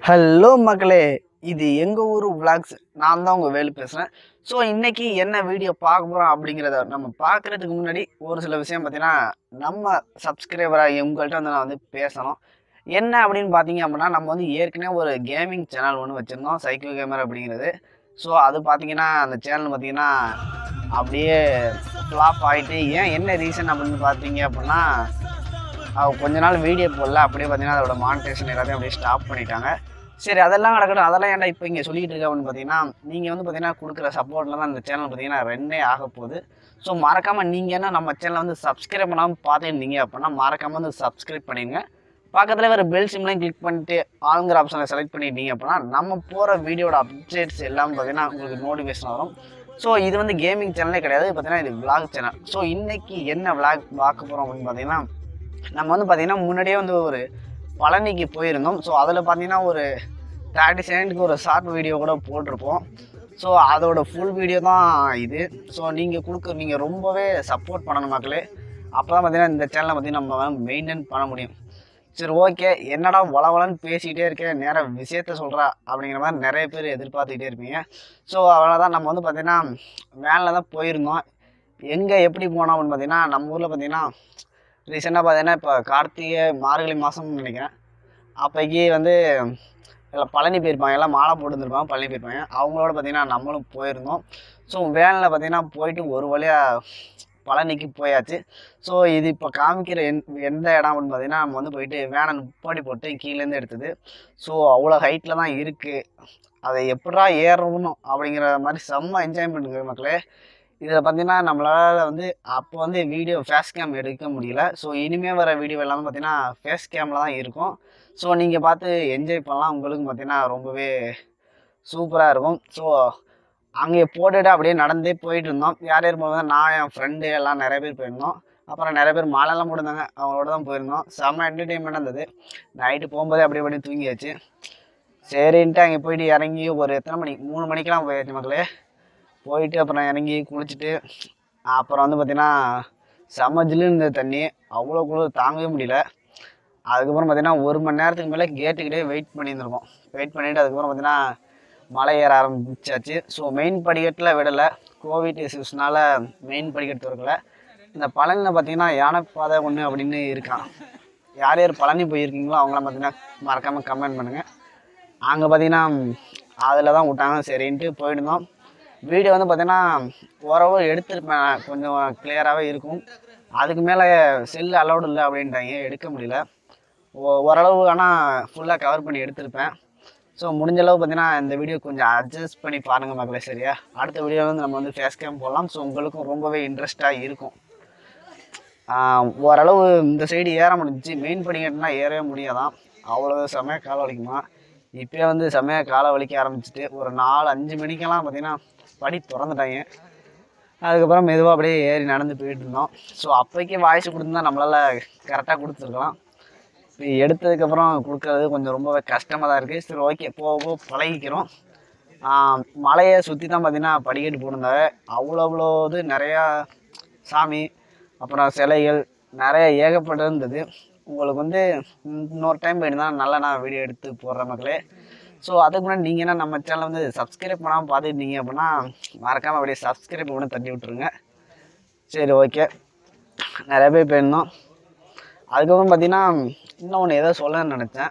Hello மக்களே இது எங்கள் ஊர் vlogs நான் தான் உங்கள் வேலு பேசுகிறேன் ஸோ இன்னைக்கு என்ன வீடியோ பார்க்க போகிறோம் அப்படிங்கிறத நம்ம பார்க்குறதுக்கு முன்னாடி ஒரு சில விஷயம் பார்த்தீங்கன்னா நம்ம சப்ஸ்கிரைபராக உங்கள்கிட்ட வந்து நான் வந்து பேசணும் என்ன அப்படின்னு பார்த்தீங்க அப்படின்னா நம்ம வந்து ஏற்கனவே ஒரு கேமிங் சேனல் ஒன்று வச்சுருந்தோம் சைக்கோ கேமர் அப்படிங்கிறது ஸோ அது பார்த்தீங்கன்னா அந்த சேனல் பார்த்தீங்கன்னா அப்படியே ஃப்ளாப் ஆகிட்டு ஏன் என்ன ரீசன் அப்படின்னு பார்த்தீங்க அப்படின்னா அவ கொஞ்ச நாள் வீடியோ போடல அப்படியே பார்த்தீங்கன்னா அதோட மானிட்டேஷன் எல்லாத்தையும் அப்படியே ஸ்டாப் பண்ணிட்டாங்க சரி அதெல்லாம் கிடக்கட்டும் அதெல்லாம் ஏன்டா இப்போ இங்கே சொல்லிட்டு இருக்க அப்படின்னு பார்த்தீங்கன்னா நீங்கள் வந்து பார்த்தீங்கன்னா கொடுக்குற சப்போர்ட்டில் தான் இந்த சேனல் பார்த்தீங்கன்னா ரெண்டே ஆக போகுது ஸோ மறக்காமல் நீங்கள் என்ன நம்ம சேனலை வந்து சப்ஸ்கிரைப் பண்ணாமல் பார்த்துருந்தீங்க அப்படின்னா மறக்காமல் வந்து சப்ஸ்கிரைப் பண்ணிடுங்க பக்கத்தில் வர பெல் சிம்லையும் கிளிக் பண்ணிட்டு ஆளுங்கிற ஆப்ஷனை செலக்ட் பண்ணிட்டீங்க அப்படின்னா நம்ம போகிற வீடியோட அப்டேட்ஸ் எல்லாம் பார்த்தீங்கன்னா உங்களுக்கு நோட்டிஃபிகேஷன் வரும் ஸோ இது வந்து கேமிங் சேனலே கிடையாது பார்த்தீங்கன்னா இது vlog சேனல் ஸோ இன்னைக்கு என்ன vlog பார்க்க போகிறோம் அப்படின்னு பார்த்தீங்கன்னா நம்ம வந்து பார்த்தீங்கன்னா முன்னாடியே வந்து ஒரு பழனிக்கு போயிருந்தோம் ஸோ அதில் பார்த்தீங்கன்னா ஒரு தேர்ட்டி செகண்டுக்கு ஒரு ஷார்ட் வீடியோ கூட போட்டிருப்போம் ஸோ அதோட ஃபுல் வீடியோ தான் இது ஸோ நீங்கள் கொடுக்க நீங்கள் ரொம்பவே சப்போர்ட் பண்ணணும் மக்களே அப்போ தான் பார்த்தீங்கன்னா இந்த சேனலை பார்த்தீங்கன்னா நம்ம மெயின்டைன் பண்ண முடியும் சரி ஓகே என்னடா வளவலன்னு பேசிக்கிட்டே இருக்கேன் நேராக விஷயத்த சொல்கிறா அப்படிங்கிற மாதிரி நிறைய பேர் எதிர்பார்த்துக்கிட்டே இருப்பீங்க ஸோ அவ்வளோதான் நம்ம வந்து பார்த்தீங்கன்னா வேனில் தான் போயிருந்தோம் எங்கே எப்படி போனோம் அப்படின்னு பார்த்தீங்கன்னா நம்ம ஊரில் பார்த்தீங்கன்னா ரீசெண்டாக பார்த்தீங்கன்னா இப்போ கார்த்திகை மார்கழி மாதம்னு நினைக்கிறேன் அப்போக்கி வந்து எல்லாம் பழனி போயிருப்பாங்க எல்லாம் மாலை போட்டுருந்துருப்பாங்க பழனி போயிருப்பாங்க அவங்களோட பார்த்தீங்கன்னா நம்மளும் போயிருந்தோம் ஸோ வேனில் பார்த்தீங்கன்னா போயிட்டு ஒரு வழியாக பழனிக்கு போயாச்சு ஸோ இது இப்போ காமிக்கிற எந் எந்த இடம் அப்படின்னு பார்த்தீங்கன்னா நம்ம வந்து போயிட்டு வேனை நிப்பாடி போட்டு கீழேருந்து எடுத்தது ஸோ அவ்வளோ ஹைட்டில் தான் இருக்குது அதை எப்படா ஏறணும் அப்படிங்கிற மாதிரி செம்ம என்ஜாய்மெண்ட்டுங்க மக்களே இதில் பார்த்தீங்கன்னா நம்மளால் வந்து அப்போ வந்து வீடியோ ஃபேஸ் கேம் எடுக்க முடியல ஸோ இனிமேல் வர வீடியோ எல்லாமே பார்த்தீங்கன்னா ஃபேஸ் கேமில் தான் இருக்கும் ஸோ நீங்கள் பார்த்து என்ஜாய் பண்ணலாம் உங்களுக்கு பார்த்தீங்கன்னா ரொம்பவே சூப்பராக இருக்கும் ஸோ அங்கே போட்டுட்டு அப்படியே நடந்தே போயிட்டு இருந்தோம் யார் யார் போனது நான் என் ஃப்ரெண்டு எல்லாம் நிறைய பேர் போயிருந்தோம் அப்புறம் நிறைய பேர் மாலைலாம் போட்டிருந்தாங்க அவங்களோட தான் போயிருந்தோம் செம்ம என்டர்டெயின்மெண்ட் இருந்தது நைட்டு போகும்போதே அப்படியே அப்படியே தூங்கியாச்சு சரின்ட்டு அங்கே போயிட்டு இறங்கி ஒரு எத்தனை மணி மூணு மணிக்கெலாம் போயாச்சு மக்களே போயிட்டு அப்புறம் இறங்கி குளிச்சுட்டு அப்புறம் வந்து பார்த்திங்கன்னா செம்ம ஜில்லுன்னு இருந்தது தண்ணி அவ்வளோ குளிர் தாங்கவே முடியல அதுக்கப்புறம் பார்த்திங்கன்னா ஒரு மணி நேரத்துக்கு மேலே கேட்டுக்கிட்டே வெயிட் பண்ணியிருந்திருக்கோம் வெயிட் பண்ணிவிட்டு அதுக்கப்புறம் பார்த்திங்கன்னா மலை ஏற ஆரம்பிச்சாச்சு ஸோ மெயின் படிக்கட்டில் விடலை கோவிட் இஷ்யூஸ்னால மெயின் படிக்கட்டு திறக்கல இந்த பழனியில் பார்த்தீங்கன்னா யானைப்பாதை ஒன்று அப்படின்னு இருக்கான் யார் யார் பழனி போயிருக்கீங்களோ அவங்களாம் பார்த்தீங்கன்னா மறக்காமல் கமெண்ட் பண்ணுங்கள் அங்கே பார்த்தீங்கன்னா அதில் தான் விட்டாங்க சரின்ட்டு போயிருந்தோம் வீடியோ வந்து பார்த்தீங்கன்னா ஓரளவு எடுத்திருப்பேன் கொஞ்சம் கிளியராகவே இருக்கும் அதுக்கு மேலே செல்லு அலௌடு இல்லை அப்படின்ட்டாங்க எடுக்க முடியல ஓ- ஓரளவு ஆனால் ஃபுல்லாக கவர் பண்ணி எடுத்திருப்பேன் ஸோ முடிஞ்ச அளவு பார்த்தீங்கன்னா இந்த வீடியோ கொஞ்சம் அட்ஜஸ்ட் பண்ணி பாருங்கள் மக்களே சரியா அடுத்த வீடியோ வந்து நம்ம வந்து ஃபேஸ் கேம் போடலாம் ஸோ உங்களுக்கும் ரொம்பவே இன்ட்ரெஸ்ட்டாக இருக்கும் ஆஹ் ஓரளவு இந்த சைடு ஏற முடிஞ்சுச்சு மெயின் படிக்கட்டுனா ஏறவே முடியாதான் அவ்வளோ செமையாக காலை வலிக்குமா இப்போயே வந்து செமையாக காலை வலிக்க ஆரம்பிச்சிட்டு ஒரு நாலு அஞ்சு மணிக்கெல்லாம் பார்த்தீங்கன்னா படி திறந்துட்டாங்க அதுக்கப்புறம் மெதுவாக அப்படியே ஏறி நடந்து போயிட்டு இருந்தோம் ஸோ அப்போக்கே வாய்ஸ் கொடுத்துருந்தா நம்மளால் கரெக்டாக கொடுத்துருக்கலாம் இப்போ எடுத்ததுக்கப்புறம் கொடுக்கறது கொஞ்சம் ரொம்பவே கஷ்டமாக தான் இருக்குது சரி ஓகே போக போக பழகிக்கிறோம் ஆஹ் மலையை சுற்றி தான் பார்த்தீங்கன்னா படிக்கட்டு போட்டிருந்தாங்க அவ்வளோ அவ்வளோ இது நிறையா சாமி அப்புறம் சிலைகள் நிறைய ஏகப்பட்டது இருந்தது உங்களுக்கு வந்து இன்னொரு டைம் போயிருந்தா நல்லா நான் வீடியோ எடுத்து போடுறேன் மக்களே ஸோ அதுக்கு முன்னாடி நீங்கள் என்ன நம்ம சேனலை வந்து சப்ஸ்கிரைப் பண்ணாமல் பார்த்துருந்தீங்க அப்படின்னா மறக்காமல் அப்படியே சப்ஸ்கிரைப் பண்ணி தட்டி விட்ருங்க சரி ஓகே நிறைய பேர் போயிருந்தோம் அதுக்கப்புறம் பார்த்தீங்கன்னா இன்னும் ஒன்று ஏதோ சொல்லணும்னு நினச்சேன்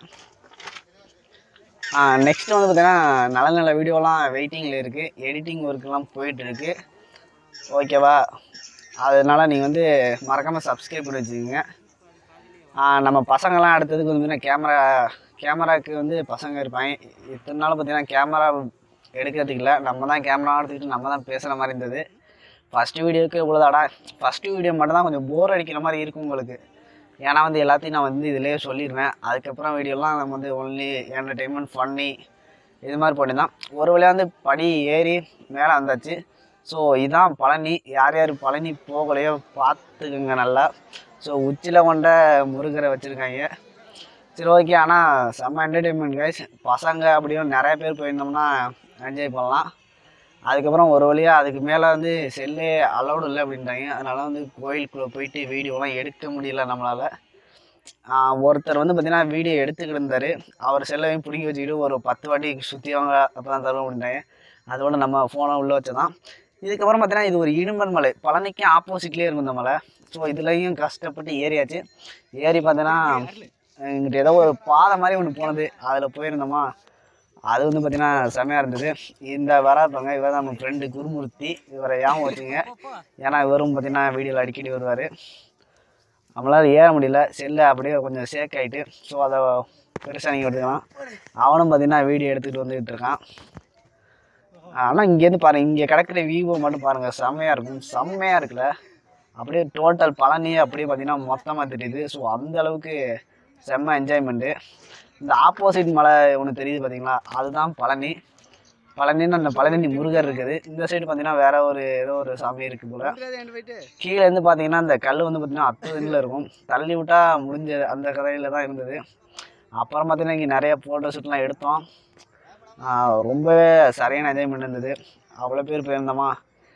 நெக்ஸ்ட் வந்து பார்த்தீங்கன்னா நல்ல நல்ல வீடியோலாம் வெயிட்டிங்கில் இருக்குது எடிட்டிங் ஒர்க்கெலாம் போயிட்டுருக்கு ஓகேவா அதனால நீங்கள் வந்து மறக்காமல் சப்ஸ்கிரைப் பண்ணி வச்சுக்கோங்க ஆஹ் நம்ம பசங்கள்லாம் அடுத்ததுக்கு வந்து பார்த்தீங்கன்னா கேமரா கேமராக்கு வந்து பசங்க இருப்பாங்க இத்தனை நாள் பார்த்தீங்கன்னா கேமரா எடுக்கிறதுக்கு இல்லை நம்ம தான் கேமரா எடுத்துக்கிட்டு நம்ம தான் பேசுகிற மாதிரி இருந்தது ஃபஸ்ட்டு வீடியோக்கு இவ்வளோதாடா ஃபஸ்ட்டு வீடியோ மட்டும் தான் கொஞ்சம் போர் அடிக்கிற மாதிரி இருக்கும் உங்களுக்கு ஏன்னா வந்து எல்லாத்தையும் நான் வந்து இதிலேயே சொல்லிடுவேன் அதுக்கப்புறம் வீடியோலாம் நம்ம வந்து ஒன்லி என்டர்டெயின்மெண்ட் ஃபன்னி இது மாதிரி பண்ணி தான் ஒரு வழியாக வந்து படி ஏறி மேலே வந்தாச்சு ஸோ இதான் பழனி யார் யார் பழனி போகலையோ பார்த்துக்குங்க நல்லா ஸோ உச்சியில் கொண்ட முருகரை வச்சுருக்காங்க சரி ஓகே ஆனால் செம்ம என்டர்டெயின்மெண்ட் கைஸ் பசங்க அப்படியும் நிறைய பேர் போயிருந்தோம்னா என்ஜாய் பண்ணலாம் அதுக்கப்புறம் ஒரு வழியாக அதுக்கு மேலே வந்து செல்லே அலௌடு இல்லை அப்படின்ட்டாங்க அதனால வந்து கோயிலுக்குள்ளே போயிட்டு வீடியோலாம் எடுக்க முடியல நம்மளால் ஒருத்தர் வந்து பார்த்தீங்கன்னா வீடியோ எடுத்துக்கிட்டு இருந்தார் அவர் செல்லவையும் பிடிங்கி வச்சுக்கிட்டு ஒரு பத்து வாட்டி சுற்றிவாங்க அப்போ தான் தருவோம் அப்படின்ட்டாங்க அதோட நம்ம ஃபோனை உள்ளே வச்சதான் இதுக்கப்புறம் பார்த்தீங்கன்னா இது ஒரு இடும்பன் மலை பழனிக்கு ஆப்போசிட்லேயே இருக்கும் இந்த மலை ஸோ இதுலேயும் கஷ்டப்பட்டு ஏறியாச்சு ஏறி பார்த்தீங்கன்னா எங்கிட்ட ஏதோ ஒரு பாதை மாதிரி ஒன்று போனது அதில் போயிருந்தோமா அது வந்து பார்த்தீங்கன்னா செமையாக இருந்தது இந்த வராப்பாங்க இவர் தான் நம்ம ஃப்ரெண்டு குருமூர்த்தி இவரை ஏன் வச்சுங்க ஏன்னா இவரும் பார்த்தீங்கன்னா வீடியோவில் அடிக்கடி வருவார் நம்மளால் ஏற முடியல செல்லு அப்படியே கொஞ்சம் சேக் ஆகிட்டு ஸோ அதை பெருசாக நீங்கள் எடுத்துக்கலாம் அவனும் பார்த்தீங்கன்னா வீடியோ எடுத்துக்கிட்டு வந்துக்கிட்டு இருக்கான் ஆனால் இங்கேருந்து பாருங்கள் இங்கே கிடக்கிற வியூவை மட்டும் பாருங்கள் செம்மையாக இருக்கும் செம்மையாக இருக்குல்ல அப்படியே டோட்டல் பழனியே அப்படியே பார்த்தீங்கன்னா மொத்தமாக தெரியுது ஸோ அந்த அளவுக்கு செம்ம என்ஜாய்மெண்ட்டு இந்த ஆப்போசிட் மலை ஒன்று தெரியுது பார்த்தீங்களா அதுதான் பழனி பழனின்னு அந்த பழனி முருகர் இருக்குது இந்த சைடு பார்த்தீங்கன்னா வேற ஒரு ஏதோ ஒரு சாமி இருக்குது போல கீழே இருந்து பார்த்தீங்கன்னா அந்த கல் வந்து பார்த்தீங்கன்னா அத்ததில் இருக்கும் தள்ளி விட்டா முடிஞ்ச அந்த கதையில் தான் இருந்தது அப்புறம் பார்த்தீங்கன்னா இங்கே நிறைய ஃபோட்டோ ஷூட்லாம் எடுத்தோம் ஆஹ் ரொம்பவே சரியான என்ஜாய்மெண்ட் இருந்தது அவ்வளோ பேர் போயிருந்தோமா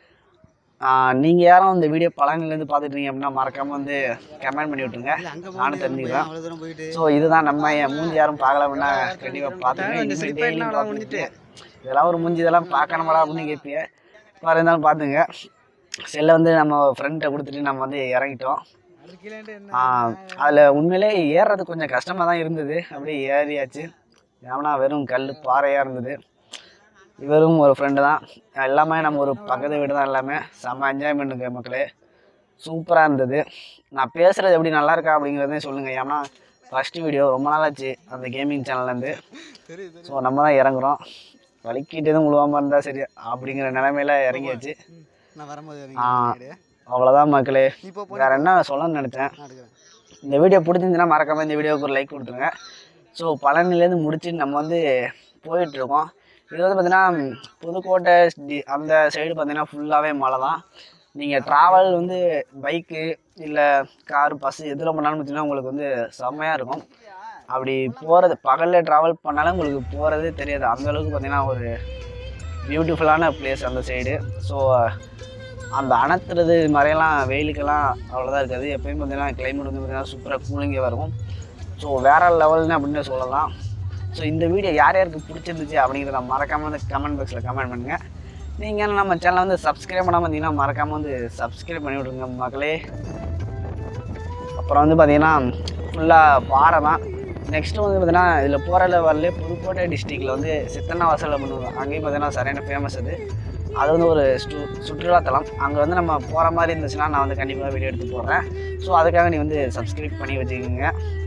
நீங்கள் யாரும் இந்த வீடியோ பழனிலேருந்து பார்த்துட்டீங்க அப்படின்னா மறக்காமல் வந்து கமெண்ட் பண்ணி விட்டுருங்க நானும் தெரிஞ்சுக்கிறேன் அவ்வளோ தூரம் போயிட்டு ஸோ இதுதான் நம்ம என் மூஞ்சி யாரும் பார்க்கல அப்படின்னா கண்டிப்பாக பார்த்துங்க முடிஞ்சிட்டு இதெல்லாம் ஒரு மூஞ்சி இதெல்லாம் பார்க்கணுமாடா அப்படின்னு கேட்பீங்க வேறு இருந்தாலும் பார்த்துங்க செல்லை வந்து நம்ம ஃப்ரெண்ட்டை கொடுத்துட்டு நம்ம வந்து இறங்கிட்டோம் அது கீழேன்ட்டு என்ன அதில் உண்மையிலே ஏறுறது கொஞ்சம் கஷ்டமாக தான் இருந்தது அப்படியே ஏறியாச்சு ஏன்னா வெறும் கல் பாறையாக இருந்தது இவரும் ஒரு ஃப்ரெண்டு தான் எல்லாமே நம்ம ஒரு பக்கத்து வீடு தான் எல்லாமே செம்ம என்ஜாய்மெண்ட்டுங்க மக்களே சூப்பராக இருந்தது நான் பேசுகிறது எப்படி நல்லா இருக்கா அப்படிங்கிறதையும் சொல்லுங்கள் ஏன்னா ஃபஸ்ட்டு வீடியோ ரொம்ப நாள் ஆச்சு அந்த கேமிங் சேனல்லேருந்து தெரியுது ஸோ நம்ம தான் இறங்குறோம் வலிக்கிட்டு எதுவும் விழுவாமல் இருந்தால் சரி அப்படிங்கிற நிலமையில இறங்கியாச்சு நான் வரும்போது ஆ. இறங்கி அவ்வளோதான் மக்களே நீ போ போ, வேறு என்ன சொல்லணும்னு நினச்சேன் நான் எடுக்கிறேன் இந்த வீடியோ பிடிச்சிருந்துச்சுன்னா மறக்காம இந்த வீடியோவுக்கு ஒரு லைக் கொடுத்துருங்க ஸோ பழனிலேருந்து முடிச்சு நம்ம வந்து போயிட்டுருக்கோம் இது வந்து பார்த்தீங்கன்னா புதுக்கோட்டை டி- அந்த சைடு பார்த்தீங்கன்னா ஃபுல்லாகவே மழை தான் நீங்கள் ட்ராவல் வந்து பைக்கு இல்லை கார் பஸ்ஸு எதில் பண்ணாலும் பார்த்தீங்கன்னா உங்களுக்கு வந்து செம்மையாக இருக்கும் அப்படி போகிறது பகலில் ட்ராவல் பண்ணாலும் உங்களுக்கு போகிறதே தெரியாது அந்த அளவுக்கு பார்த்தீங்கன்னா ஒரு பியூட்டிஃபுல்லான பிளேஸ் அந்த சைடு ஸோ அந்த அணத்துறது இது மாதிரியெல்லாம் வெயிலுக்கெல்லாம் அவ்வளோதான் இருக்காது எப்பயும் பார்த்தீங்கன்னா கிளைமேட் வந்து பார்த்தீங்கன்னா சூப்பராக கூலிங்காக இருக்கும் ஸோ வேற லெவல்னு அப்படின்னு சொல்லலாம் ஸோ இந்த வீடியோ யார் யாருக்கு பிடிச்சிருந்துச்சு அப்படிங்கிறத மறக்காமல் வந்து கமெண்ட் பாக்ஸில் கமெண்ட் பண்ணுங்கள் நீங்கள் நம்ம சேனலை வந்து சப்ஸ்கிரைப் பண்ணாமல் இருந்தீங்கன்னா மறக்காமல் வந்து சப்ஸ்கிரைப் பண்ணி விட்ருங்க மக்களே அப்புறம் வந்து பார்த்தீங்கன்னா ஃபுல்லாக பாறை தான் நெக்ஸ்ட்டு வந்து பார்த்தீங்கன்னா இதில் போகிற வரல புதுக்கோட்டை டிஸ்ட்ரிக்டில் வந்து சித்தன்னா வாசலில் பண்ணுவாங்க அங்கேயும் பார்த்தீங்கன்னா சரியான ஃபேமஸ் அது அது வந்து ஒரு சு சுற்றுலாத்தலம் அங்கே வந்து நம்ம போகிற மாதிரி இருந்துச்சுன்னா நான் வந்து கண்டிப்பாக வீடியோ எடுத்து போடுறேன் ஸோ அதுக்காக நீ வந்து சப்ஸ்கிரைப் பண்ணி வச்சுக்கோங்க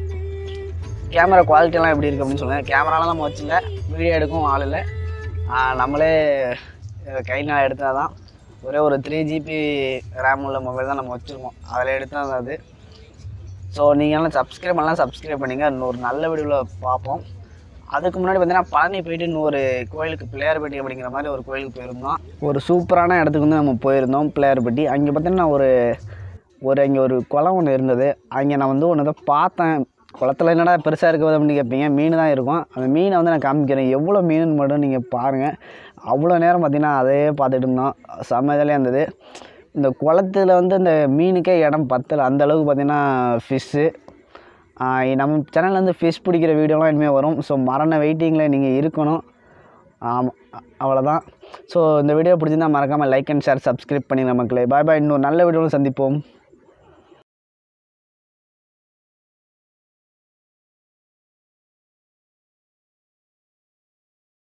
கேமரா குவாலிட்டிலாம் எப்படி இருக்குது அப்படின்னு சொல்லுங்கள் கேமராலாம் நம்ம வச்சுல வீடியோ எடுக்கவும் ஆள் இல்லை ஆஹ் நம்மளே கையில் எடுத்தால் தான் ஒரே ஒரு த்ரீ ஜிபி ரேம் உள்ள மொபைல் தான் நம்ம வச்சுருக்கோம் அதில் எடுத்தால் அது ஸோ நீங்களாம் சப்ஸ்கிரைப் பண்ணலாம் சப்ஸ்கிரைப் பண்ணிங்க இன்னொரு நல்ல வீடியோவில் பார்ப்போம் அதுக்கு முன்னாடி பார்த்தீங்கன்னா பழனி போயிட்டு இன்னொரு கோயிலுக்கு பிள்ளையார்பட்டி அப்படிங்கிற மாதிரி ஒரு கோயிலுக்கு போயிருந்தோம் ஒரு சூப்பரான இடத்துக்கு வந்து நம்ம போயிருந்தோம் பிள்ளையார்பட்டி அங்கே பார்த்தீங்கன்னா ஒரு ஒரு அங்கே ஒரு குளம் ஒன்று இருந்தது அங்கே நான் வந்து ஒன்று தான் பார்த்தேன் குளத்துல என்னடா பெருசாக இருக்குது அப்படின்னு கேட்பீங்க மீன் தான் இருக்கும் அந்த மீனை வந்து நான் காமிக்கிறேன் எவ்வளோ மீன் மட்டும் நீங்கள் பாருங்கள் அவ்வளோ நேரம் பார்த்தீங்கன்னா அதே பார்த்துட்டு இருந்தோம் செம்ம ஜாலியாக இருந்தது இந்த குளத்துல வந்து இந்த மீனுக்கே இடம் பத்தலை அந்த அளவுக்கு பார்த்தீங்கன்னா ஃபிஷ்ஷு நம்ம சேனலில் வந்து ஃபிஷ் பிடிக்கிற வீடியோலாம் இனிமேல் வரும் ஸோ மரண வெயிட்டிங்கில் நீங்கள் இருக்கணும் ஆமாம் அவ்வளோதான் ஸோ இந்த வீடியோ பிடிச்சிருந்தா மறக்காமல் லைக் அண்ட் ஷேர் சப்ஸ்கிரைப் பண்ணிடுங்க மக்களே பாய் பாய் இன்னொரு நல்ல வீடியோவில் சந்திப்போம்